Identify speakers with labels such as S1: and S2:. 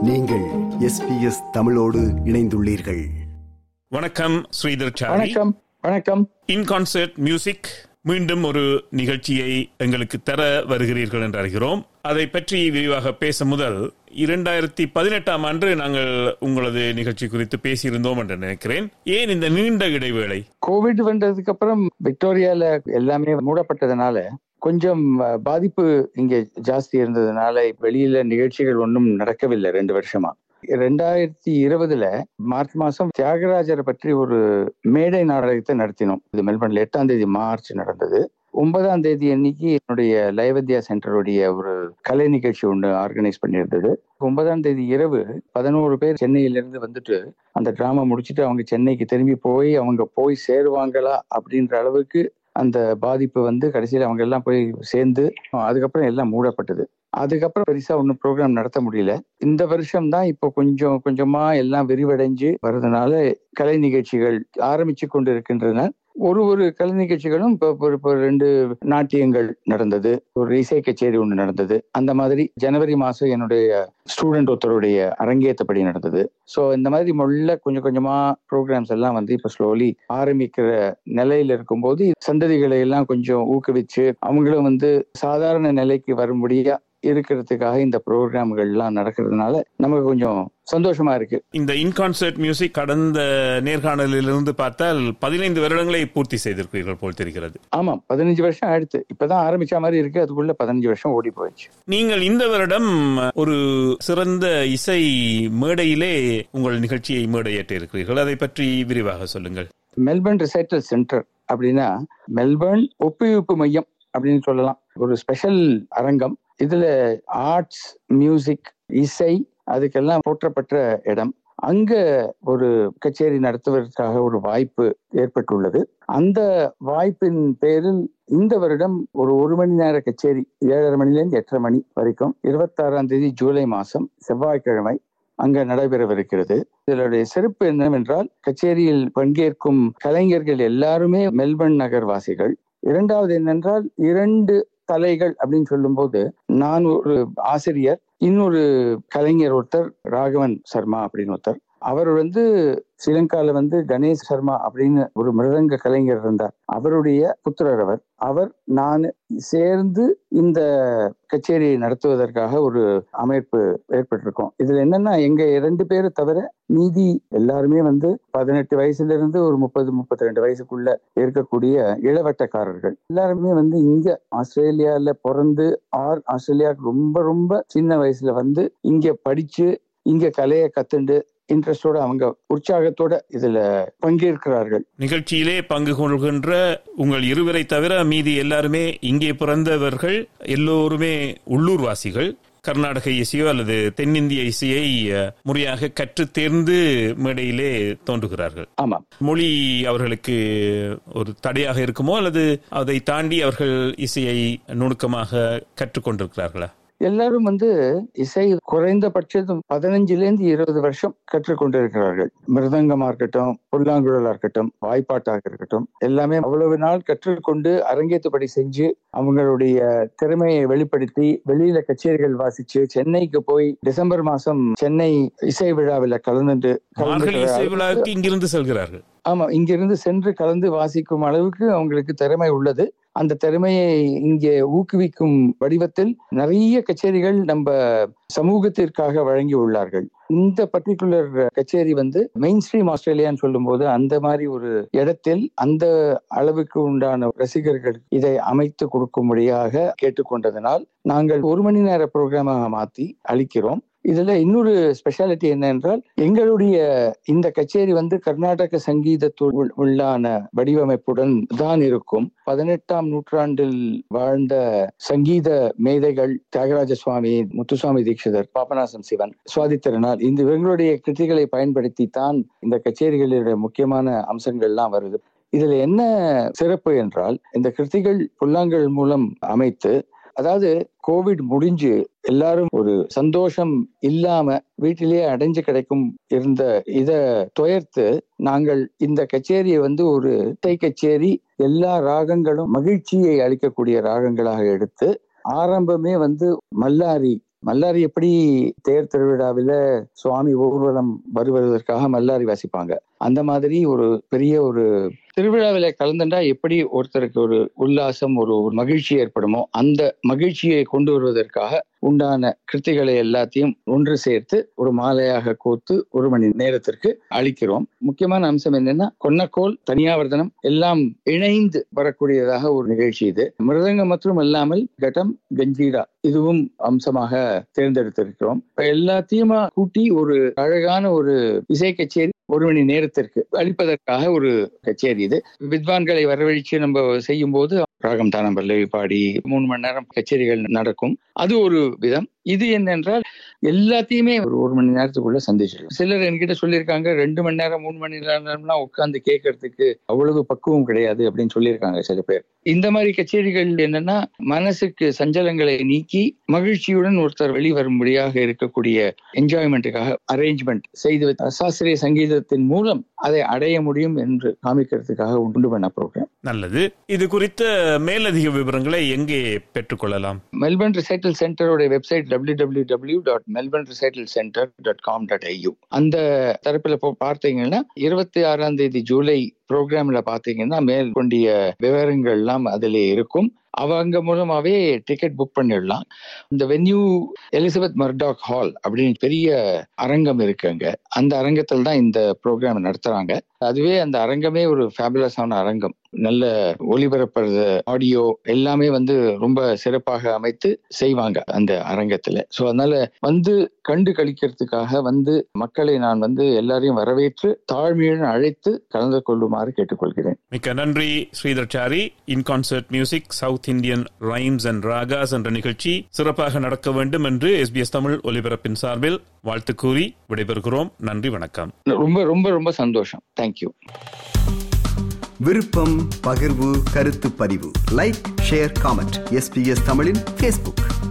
S1: நீங்கள் எஸ்பிஎஸ் தமிழோடு இணைந்துள்ளீர்கள்
S2: வணக்கம் ஸ்ரீதர் சாரி
S3: வணக்கம் வணக்கம்
S2: இன் கான்சர்ட் மியூசிக் மீண்டும் ஒரு நிகழ்ச்சியை எங்களுக்கு தர வருகிறீர்கள் என்று அறிகிறோம் அதை பற்றி விரிவாக பேச முதல் இரண்டாயிரத்தி பதினெட்டாம் ஆண்டு நாங்கள் உங்களது நிகழ்ச்சி குறித்து பேசியிருந்தோம் என்று நினைக்கிறேன் ஏன் இந்த நீண்ட இடைவேளை
S3: கோவிட் வந்ததுக்கு அப்புறம் விக்டோரியால எல்லாமே மூடப்பட்டதுனால கொஞ்சம் அஹ், பாதிப்பு இங்க ஜாஸ்தி இருந்ததுனால வெளியில நிகழ்ச்சிகள் ஒன்றும் நடக்கவில்லை ரெண்டு வருஷமா ரெண்டாயிரத்தி இருபதுல மார்ச் மாசம் தியாகராஜரை பற்றி ஒரு மேடை நாடகத்தை நடத்தினோம் இது மெல்பர்ன்ல எட்டாம் தேதி மார்ச் நடந்தது ஒன்பதாம் தேதி அன்னைக்கு என்னுடைய லைவத்யா சென்டருடைய ஒரு கலை நிகழ்ச்சி ஒன்று ஆர்கனைஸ் பண்ணியிருந்தது ஒன்பதாம் தேதி இரவு பதினோரு பேர் சென்னையிலிருந்து வந்துட்டு அந்த டிராமா முடிச்சுட்டு அவங்க சென்னைக்கு திரும்பி போய் அவங்க போய் சேருவாங்களா அப்படின்ற அளவுக்கு அந்த பாதிப்பு வந்து கடைசியில் அவங்க எல்லாம் போய் சேர்ந்து அதுக்கப்புறம் எல்லாம் மூடப்பட்டது அதுக்கப்புறம் பெருசா ஒன்றும் ப்ரோக்ராம் நடத்த முடியல இந்த வருஷம் தான் இப்போ கொஞ்சம் கொஞ்சமா எல்லாம் விரிவடைஞ்சு வர்றதுனால கலை நிகழ்ச்சிகள் ஆரம்பிச்சு கொண்டு இருக்கின்றன ஒரு ஒரு கலை நிகழ்ச்சிகளும் இப்போ ஒரு இப்போ ரெண்டு நாட்டியங்கள் நடந்தது ஒரு இசை கச்சேரி ஒன்று நடந்தது அந்த மாதிரி ஜனவரி மாசம் என்னுடைய ஸ்டூடெண்ட் ஒருத்தருடைய அரங்கேற்றப்படி நடந்தது ஸோ இந்த மாதிரி மொள்ள கொஞ்சம் கொஞ்சமா ப்ரோக்ராம்ஸ் எல்லாம் வந்து இப்போ ஸ்லோலி ஆரம்பிக்கிற நிலையில இருக்கும்போது சந்ததிகளை எல்லாம் கொஞ்சம் ஊக்குவிச்சு அவங்களும் வந்து சாதாரண நிலைக்கு வரும்படியா இருக்கிறதுக்காக இந்த ப்ரோக்ராம்கள்லாம் நடக்கிறதுனால நமக்கு கொஞ்சம் சந்தோஷமா இருக்கு
S2: இந்த இன் கான்சர்ட் மியூசிக் கடந்த நேர்காணலிலிருந்து பார்த்தால் பதினைந்து வருடங்களை பூர்த்தி செய்திருக்கிறீர்கள் போல் தெரிகிறது
S3: ஆமா பதினஞ்சு வருஷம் ஆயிடுத்து இப்பதான் ஆரம்பிச்ச மாதிரி இருக்கு அதுக்குள்ள பதினஞ்சு வருஷம் ஓடி போயிடுச்சு
S2: நீங்கள் இந்த வருடம் ஒரு சிறந்த இசை மேடையிலே உங்கள் நிகழ்ச்சியை மேடையேற்ற இருக்கிறீர்கள் அதை பற்றி விரிவாக சொல்லுங்கள்
S3: மெல்பர்ன் ரிசைட்டல் சென்டர் அப்படின்னா மெல்பர்ன் ஒப்புவிப்பு மையம் அப்படின்னு சொல்லலாம் ஒரு ஸ்பெஷல் அரங்கம் இதுல ஆர்ட்ஸ் மியூசிக் இசை அதுக்கெல்லாம் போற்றப்பட்ட இடம் அங்க ஒரு கச்சேரி நடத்துவதற்காக ஒரு வாய்ப்பு ஏற்பட்டுள்ளது அந்த வாய்ப்பின் பேரில் இந்த வருடம் ஒரு ஒரு மணி நேர கச்சேரி ஏழரை மணிலேருந்து எட்டரை மணி வரைக்கும் இருபத்தாறாம் தேதி ஜூலை மாசம் செவ்வாய்க்கிழமை அங்க நடைபெறவிருக்கிறது இதனுடைய சிறப்பு என்னவென்றால் கச்சேரியில் பங்கேற்கும் கலைஞர்கள் எல்லாருமே மெல்பர்ன் நகர் வாசிகள் இரண்டாவது என்னென்றால் இரண்டு தலைகள் அப்படின்னு சொல்லும்போது நான் ஒரு ஆசிரியர் இன்னொரு கலைஞர் ஒருத்தர் ராகவன் சர்மா அப்படின்னு ஒருத்தர் அவர் வந்து ஸ்ரீலங்கால வந்து கணேஷ் சர்மா அப்படின்னு ஒரு மிருதங்க கலைஞர் இருந்தார் அவருடைய புத்திரர் அவர் அவர் நான் சேர்ந்து இந்த கச்சேரியை நடத்துவதற்காக ஒரு அமைப்பு ஏற்பட்டிருக்கோம் இதுல என்னன்னா எங்க இரண்டு பேரை தவிர மீதி எல்லாருமே வந்து பதினெட்டு வயசுல இருந்து ஒரு முப்பது முப்பத்தி ரெண்டு வயசுக்குள்ள இருக்கக்கூடிய இளவட்டக்காரர்கள் எல்லாருமே வந்து இங்க ஆஸ்திரேலியால பிறந்து ஆர் ஆஸ்திரேலியாவுக்கு ரொம்ப ரொம்ப சின்ன வயசுல வந்து இங்க படிச்சு இங்க கலையை கத்துண்டு இன்ட்ரெஸ்டோட அவங்க உற்சாகத்தோட இதுல பங்கேற்கிறார்கள்
S2: நிகழ்ச்சியிலே பங்கு கொள்கின்ற உங்கள் இருவரை தவிர மீதி எல்லாருமே இங்கே பிறந்தவர்கள் எல்லோருமே உள்ளூர்வாசிகள் கர்நாடக இசையோ அல்லது தென்னிந்திய இசையை அஹ், முறையாக கற்று தேர்ந்து மேடையிலே தோன்றுகிறார்கள்
S3: ஆமா
S2: மொழி அவர்களுக்கு ஒரு தடையாக இருக்குமோ அல்லது அதை தாண்டி அவர்கள் இசையை நுணுக்கமாக கற்றுக்கொண்டிருக்கிறார்களா
S3: எல்லாரும் வந்து இசை குறைந்தபட்சம் பதினஞ்சுல இருந்து இருபது வருஷம் கற்றுக்கொண்டிருக்கிறார்கள் மிருதங்கமா இருக்கட்டும் புல்லாங்குழலா இருக்கட்டும் வாய்ப்பாட்டாக இருக்கட்டும் எல்லாமே அவ்வளவு நாள் கற்றுக்கொண்டு அரங்கேற்றுப்படி செஞ்சு அவங்களுடைய திறமையை வெளிப்படுத்தி வெளியில கச்சேரிகள் வாசிச்சு சென்னைக்கு போய் டிசம்பர் மாசம் சென்னை இசை விழாவில் கலந்துட்டு
S2: மார்கழி இசை
S3: கலந்துக்கிற
S2: விழாவுக்கு இங்கிருந்து செல்கிறார்கள்
S3: ஆமா இங்கிருந்து சென்று கலந்து வாசிக்கும் அளவுக்கு அவங்களுக்கு திறமை உள்ளது அந்த திறமையை இங்கே ஊக்குவிக்கும் வடிவத்தில் நிறைய கச்சேரிகள் நம்ம சமூகத்திற்காக வழங்கி உள்ளார்கள் இந்த பர்டிகுலர் கச்சேரி வந்து மெயின் ஸ்ட்ரீம் ஆஸ்திரேலியான்னு சொல்லும்போது அந்த மாதிரி ஒரு இடத்தில் அந்த அளவுக்கு உண்டான ரசிகர்கள் இதை அமைத்து கொடுக்கும்படியாக கேட்டுக்கொண்டதனால் நாங்கள் ஒரு மணி நேர ப்ரோக்ராமாக மாத்தி அளிக்கிறோம் இதுல இன்னொரு ஸ்பெஷாலிட்டி என்ன என்றால் எங்களுடைய இந்த கச்சேரி வந்து கர்நாடக சங்கீதத்துள் உள்- உள்ளான வடிவமைப்புடன் தான் இருக்கும் பதினெட்டாம் நூற்றாண்டில் வாழ்ந்த சங்கீத மேதைகள் தியாகராஜ சுவாமி முத்துசுவாமி தீட்சிதர் பாபநாசம் சிவன் சுவாதி திருநாள் இந்த இவங்களுடைய கிருதிகளை பயன்படுத்தி தான் இந்த கச்சேரிகளுடைய முக்கியமான அம்சங்கள்லாம் வருது இதுல என்ன சிறப்பு என்றால் இந்த கிருதிகள் புல்லாங்கல் மூலம் அமைத்து அதாவது கோவிட் முடிஞ்சு எல்லாரும் ஒரு சந்தோஷம் இல்லாம வீட்டிலேயே அடைஞ்சு கிடைக்கும் இருந்த இத துயர்த்து நாங்கள் இந்த கச்சேரியை வந்து ஒரு இசை கச்சேரி எல்லா ராகங்களும் மகிழ்ச்சியை அளிக்கக்கூடிய ராகங்களாக எடுத்து ஆரம்பமே வந்து மல்லாரி மல்லாரி எப்படி தேர் திருவிழாவில சுவாமி ஊர்வலம் வருவதற்காக மல்லாரி வாசிப்பாங்க அந்த மாதிரி ஒரு பெரிய ஒரு திருவிழாவில கலந்துட்டா எப்படி ஒருத்தருக்கு ஒரு உல்லாசம் ஒரு ஒரு மகிழ்ச்சி ஏற்படுமோ அந்த மகிழ்ச்சியை கொண்டு வருவதற்காக உண்டான கிருத்திகளை எல்லாத்தையும் ஒன்று சேர்த்து ஒரு மாலையாக கோத்து ஒரு மணி நேரத்திற்கு அளிக்கிறோம் முக்கியமான அம்சம் என்னன்னா கொன்னக்கோல் தனியாவர்தனம் எல்லாம் இணைந்து வரக்கூடியதாக ஒரு நிகழ்ச்சி இது மிருதங்கம் மற்றும் இல்லாமல் கட்டம் கஞ்சீரா இதுவும் அம்சமாக தேர்ந்தெடுத்திருக்கிறோம் இப்ப எல்லாத்தையுமா கூட்டி ஒரு அழகான ஒரு இசை கச்சேரி ஒரு மணி நேரத்திற்கு அளிப்பதற்காக ஒரு கச்சேரி இது வித்வான்களை வரவழைச்சு நம்ம செய்யும் போது ராகம் தானம் பல்லவி பாடி மூணு மணி நேரம் கச்சேரிகள் நடக்கும் அது ஒரு விதம் இது என்னென்றால் எல்லாத்தையுமே ஒரு ஒரு மணி நேரத்துக்குள்ள சந்திச்சிடும் சிலர் என்கிட்ட சொல்லியிருக்காங்க ரெண்டு மணி நேரம் மூணு மணி நேரம்லாம் உட்காந்து கேட்கறதுக்கு அவ்வளவு பக்குவம் கிடையாது அப்படின்னு சொல்லியிருக்காங்க சில பேர் இந்த மாதிரி கச்சேரிகள் என்னன்னா மனசுக்கு சஞ்சலங்களை நீக்கி மகிழ்ச்சியுடன் ஒருத்தர் வெளிவரும்படியாக இருக்கக்கூடிய என்ஜாய்மெண்ட்டுக்காக அரேஞ்ச்மெண்ட் செய்து சாஸ்திரிய சங்கீதத்தின் மூலம் அதை அடைய முடியும் என்று காமிக்கிறதுக்காக உண்டு பண்ண ப்ரோக்ராம்
S2: நல்லது இது குறித்த மேலதிக விவரங்களை எங்கே பெற்றுக்கொள்ளலாம்
S3: மெல்பர்ன் ரிசைட்டல் சென்டரோட website W W W dot Melbourne recital centre dot com dot AU அந்த தரப்புல போ பார்த்தீங்கன்னா இருபத்தி ஆறாம் தேதி ஜூலை ப்ரோக்ராம்ல பாத்தீங்கன்னா மேற்கொண்டிய விவரங்கள்லாம் அதிலே இருக்கும் அவங்க மூலமாவே டிக்கெட் புக் பண்ணிடலாம் இந்த வென்யூ எலிசபெத் மர்டாக் ஹால் அப்படின்னு பெரிய அரங்கம் இருக்குங்க அந்த அரங்கத்தில் தான் இந்த ப்ரோக்ராம் நடத்துறாங்க அதுவே அந்த அரங்கமே ஒரு ஃபேபுலஸான அரங்கம் நல்ல ஒளிபரப்புறது ஆடியோ எல்லாமே வந்து ரொம்ப சிறப்பாக அமைத்து செய்வாங்க அந்த அரங்கத்துல ஸோ அதனால வந்து கண்டு கழிக்கிறதுக்காக வந்து மக்களை நான் வந்து எல்லாரையும் வரவேற்று தாழ்மையுடன் அழைத்து கலந்து கொள்ளுமாறு கேட்டுக்கொள்கிறேன்
S2: மிக்க நன்றி Sridhar Chari in concert music south Indian rhymes and ragas என்ற நிகழ்ச்சி சிறப்பாக நடக்க வேண்டும் என்று எஸ்பிஎஸ் தமிழ் ஒலிபரப்பின் சார்பில் வாழ்த்து கூறி விடைபெறுகிறோம் நன்றி வணக்கம்
S3: ரொம்ப ரொம்ப ரொம்ப சந்தோஷம் தேங்க்யூ
S1: விருப்பம் பகிர்வு கருத்து பதிவு லைக் ஷேர் காமெண்ட் எஸ்பிஎஸ் தமிழின் ஃபேஸ்புக்